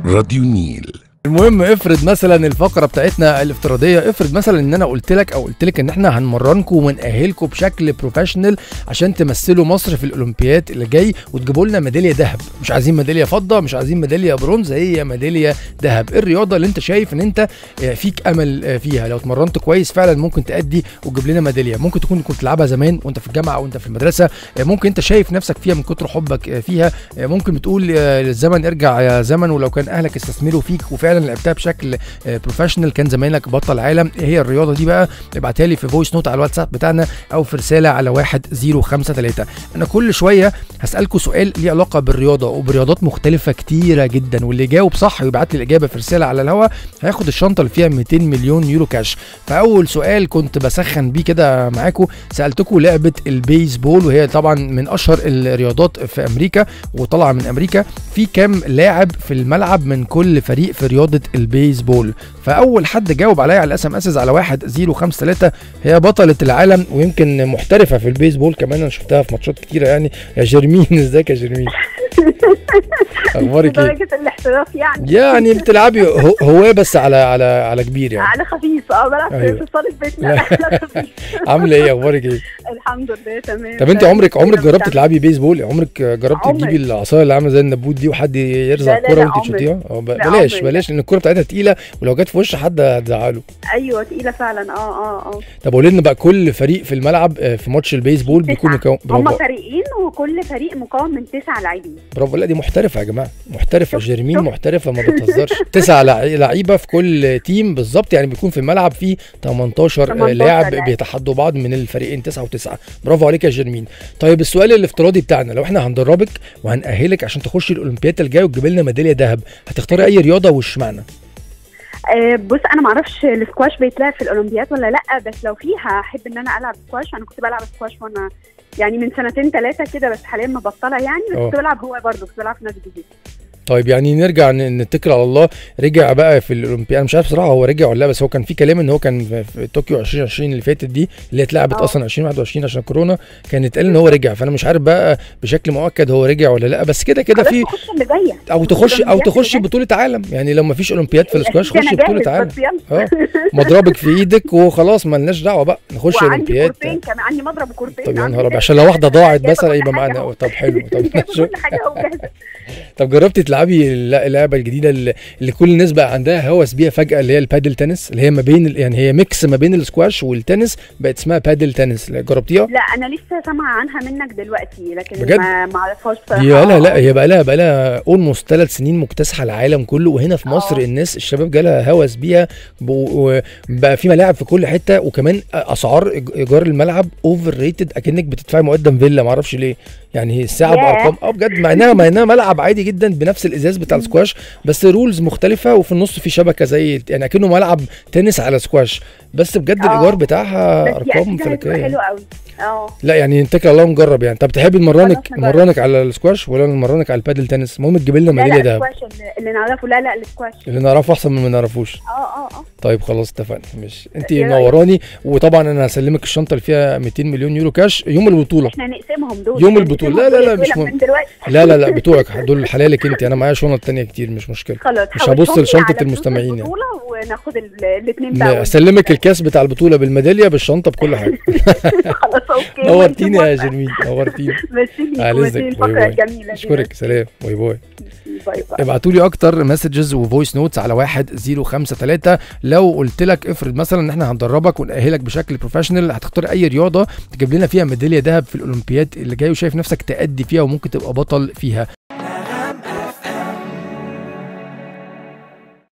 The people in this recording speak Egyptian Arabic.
راديو نيل المهم افرض مثلا الفقره بتاعتنا الافتراضيه افرض مثلا ان انا قلت لك او قلت لك ان احنا هنمرنكم ونأهلكم بشكل بروفيشنال عشان تمثلوا مصر في الاولمبياد اللي جاي وتجيبوا لنا ميداليه ذهب مش عايزين ميداليه فضه مش عايزين ميداليه برونز هي ميداليه ذهب إيه الرياضه اللي انت شايف ان انت آه، فيك امل آه، فيها لو اتمرنت كويس فعلا ممكن تأدي وتجيب لنا ميداليه ممكن تكون كنت تلعبها زمان وانت في الجامعه او انت في المدرسه آه، ممكن انت شايف نفسك فيها من كتر حبك آه، فيها آه، ممكن بتقول آه، للزمن ارجع يا زمن ولو كان اهلك استثمروا فيك وفعلا لعبتها بشكل بروفيشنال كان زمايلك بطل عالم ايه هي الرياضه دي بقى ابعتها لي في فويس نوت على الواتساب بتاعنا او في رساله على 1053 انا كل شويه هسالكم سؤال ليه علاقه بالرياضه وبرياضات مختلفه كتيره جدا واللي يجاوب صح ويبعت لي الاجابه في رساله على الهوا هياخد الشنطه اللي فيها 200 مليون يورو كاش فاول سؤال كنت بسخن بيه كده معاكم سالتكم لعبه البيسبول وهي طبعا من اشهر الرياضات في امريكا وطالعه من امريكا في كام لاعب في الملعب من كل فريق في رياضه البيسبول فاول حد جاوب عليا على الاس ام اس على 1053 هي بطله العالم ويمكن محترفه في البيسبول كمان انا شفتها في ماتشات كتيره يعني يا جيرمين ازيك يا جيرمين اخبارك ايه درجة الاحتراف يعني يعني بتلعبي هو- هواه بس على على على كبير يعني على خفيف اه بلعب في- أيوة. في صالة بيتنا لا. على خفيف. عامله ايه اخبارك ايه الحمد لله تمام طب انت عمرك عمرك جربت تلعب تلعبي بيسبول عمرك جربت عمري. تجيبي العصايه اللي عامله زي النبوت دي وحد يرزع لا، لا، الكوره لا، وانت عمري. تشوطيها اه ب- لا، بلاش عمري. بلاش لان الكوره بتاعتها تقيله ولو جت في وش حد هتزعله ايوه تقيلة فعلا اه اه اه طب قولي لنا بقى كل فريق في الملعب آه، في ماتش البيسبول بيكون تسعة. مكون هما برافو فريقين وكل فريق مكون من تسع لاعبين برافو لا دي محترفه يا جماعه محترفه شوف- جيرمين شوف. محترفه ما بتهزرش تسع لع- لعيبه في كل تيم بالظبط يعني بيكون في الملعب فيه 18 18 لاعب لاعب. بيتحدوا بعض من الفريقين تسعة وتسعة برافو عليك يا جيرمين طيب السؤال الافتراضي بتاعنا لو احنا هندربك وهنأهلك عشان تخشي الاولمبياد الجايه وتجيب لنا ميداليه ذهب هتختاري اي رياضه واشمعنى آه بص انا معرفش السكواش بيتلعب في الاولمبياد ولا لا بس لو فيها احب ان انا العب سكواش انا كنت بلعب سكواش وانا يعني من سنتين ثلاثه كده بس حاليا مبطله يعني بس اه. كنت بلعب هو برضه كنت بلعب في نادي الجزيره طيب يعني نرجع ن- نتكل على الله رجع بقى في الاولمبياد انا مش عارف بصراحه هو رجع ولا لا بس هو كان في كلام ان هو كان في- في طوكيو 2020 اللي فاتت دي اللي هي اتلعبت اه. اصلا 2021 عشان كورونا كان اتقال ان هو رجع فانا مش عارف بقى بشكل مؤكد هو رجع ولا لا بس كده كده خلاص في نخش اللي جايه او تخش او الأولمبياد تخش اللي بطوله عالم يعني لو ما فيش اولمبياد في الاسكواش أكيد أنا خش بطوله جاهز، عالم بس يلا اه مضربك في ايدك وخلاص مالناش دعوه بقى نخش وعندي اولمبياد كورتين كمان عندي مضرب كورتين طب يا عندي نهار ابيض جاهز. عشان لو واحده ضاعت جايبة مثلا كل يبقى حاجة معانا أهو. طب حلو طب جايبة كل حاجه اهو جاهزه طب جربتي تلعبي الل- اللعبه الجديده اللي اللي كل الناس بقى عندها هوس بيها فجاه اللي هي البادل تنس اللي هي ما بين ال- يعني هي ميكس ما بين السكواش والتنس بقت اسمها بادل تنس جربتيها؟ لا انا لسه سامعه عنها منك دلوقتي لكن بجد؟ ما ما اعرفهاش بصراحه دي لا لا آه. هي بقى لها بقى لها اولموست ثلاث سنين مكتسحه العالم كله وهنا في مصر آه. الناس الشباب جالها هوس بيها ب- وبقى في ملاعب في كل حته وكمان اسعار إيج- ايجار الملعب اوفر ريتد اكنك بتدفعي مقدم فيلا معرفش ليه يعني هي الساعه ياه. بارقام اه بجد مع انها مع انها ملعب عادي جدا بنفس الازاز بتاع السكواش بس رولز مختلفه وفي النص في شبكه زي يعني اكنه ملعب تنس على سكواش بس بجد آه. الايجار بتاعها بس دي ارقام أكيد هتبقى فلكيه حلوه قوي اه لا يعني نتكل على الله ونجرب يعني طب تحبي نمرنك خلاص نجرب. نمرنك على السكواش ولا نمرنك على البادل تنس المهم تجيب لنا لا ميداليه لا دهب السكواش اللي- اللي نعرفه لا لا السكواش اللي نعرفه احسن من ما نعرفوش اه اه اه طيب خلاص اتفقنا ماشي انت إيه رأيك؟ منوراني وطبعا انا هسلمك الشنطه اللي فيها 200 مليون يورو كاش يوم البطوله احنا نقسمهم دول يوم إحنا البطولة. نقسمهم لا، لا، لا، دول مش دول مهم. من دلوقتي لا لا لا بتوعك دول حلالك انت انا معايا شنط تانية كتير مش مشكله خلاص مش حوشهم هبص لي لشنطة على فلوس المستمعين يعني. البطولة وناخد الاثنين بقى اسلمك الكاس بتاع البطوله بالميداليه بالشنطه بكل حاجه خلاص اوكي نورتيني يا ماشي، موافقة. جيرمين نورتيني ميرسي على ليك إذنك. وميرسي باي الفقرة باي. الجميلة دي. اشكرك سلام باي باي باي باي ابعتوا لي اكتر مسجز وفويس نوتس على 1053 لو قلت لك افرض مثلا ان احنا هندربك ونأهلك بشكل بروفيشنال هتختار اي رياضه تجيب لنا فيها ميداليه ذهب في الاولمبياد اللي جاي وشايف نفسك تأدي فيها وممكن تبقى بطل فيها